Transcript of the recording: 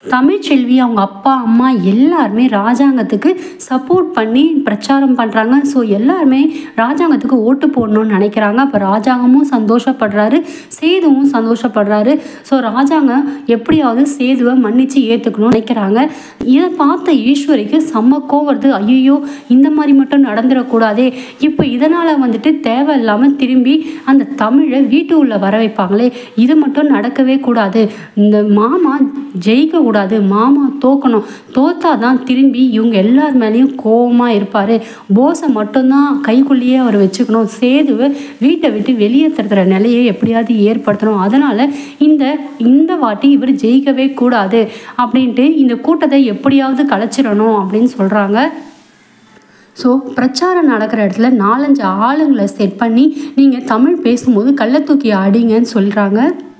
தமிழ்ச்செல்வி அவங்க அப்பா அம்மா எல்லாருமே ராஜாங்கத்துக்கு சப்போர்ட் பண்ணி பிரச்சாரம் பண்ணுறாங்க ஸோ எல்லாருமே ராஜாங்கத்துக்கு ஓட்டு போடணும்னு நினைக்கிறாங்க அப்போ ராஜாங்கமும் சந்தோஷப்படுறாரு சேதுவும் சந்தோஷப்படுறாரு ஸோ ராஜாங்கம் எப்படியாவது சேதுவை மன்னிச்சு ஏற்றுக்கணும்னு நினைக்கிறாங்க இதை பார்த்த ஈஸ்வரிக்கு செம்ம கோவம் வருது ஐயோ இந்த மாதிரி மட்டும் நடந்துடக்கூடாதே இப்போ இதனால் வந்துட்டு தேவையில்லாமல் திரும்பி அந்த தமிழை வீட்டு உள்ள வர வைப்பாங்களே இது மட்டும் நடக்கவே கூடாது இந்த மாமா ஜெயிக்க கூடாது மாமா தோக்கணும் தோத்தாதான் திரும்பி இவங்க எல்லார் மேலேயும் கோவமாக இருப்பார் போஸை மட்டும்தான் கைக்குள்ளேயே அவர் வச்சுக்கணும் சேதுவை வீட்டை விட்டு வெளியேற்றுற நிலையை எப்படியாவது ஏற்படுத்தணும் அதனால் இந்த இந்த வாட்டி இவர் ஜெயிக்கவே கூடாது அப்படின்ட்டு இந்த கூட்டத்தை எப்படியாவது கலைச்சிடணும் அப்படின்னு சொல்கிறாங்க ஸோ பிரச்சாரம் நடக்கிற இடத்துல நாலஞ்சு ஆளுங்களை செட் பண்ணி நீங்கள் தமிழ் பேசும்போது கள்ள தூக்கி அடிங்கன்னு சொல்கிறாங்க